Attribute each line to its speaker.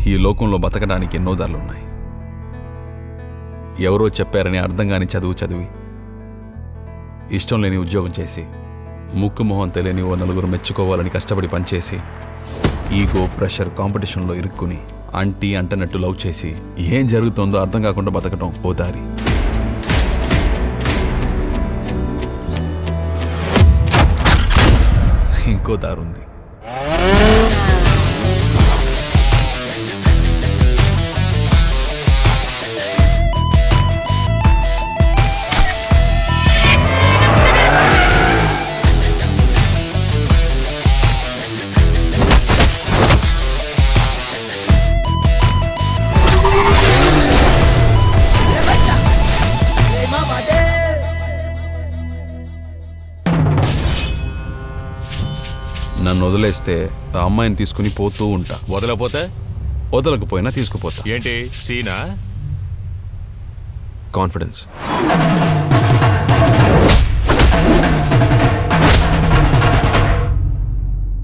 Speaker 1: ఈ లోకంలో బతకడానికి ఎన్నో దారులున్నాయి ఎవరో చెప్పారని అర్థం కాని చదువు చదివి ఇష్టం లేని ఉద్యోగం చేసి ముక్కు మొహం తెలియని ఓ నలుగురు మెచ్చుకోవాలని కష్టపడి పనిచేసి ఈగో ప్రెషర్ కాంపిటీషన్లో ఇరుక్కుని అంటీ అంటనట్టు లవ్ చేసి ఏం జరుగుతుందో అర్థం కాకుండా బతకడం ఓ దారి ఇంకో దారి ఉంది నన్ను వదిలేస్తే ఆ అమ్మాయిని తీసుకుని పోతూ ఉంటా
Speaker 2: వదలపోతే
Speaker 1: వదలకపోయినా తీసుకుపోతా
Speaker 2: ఏంటి సీనా
Speaker 3: కాన్ఫిడెన్స్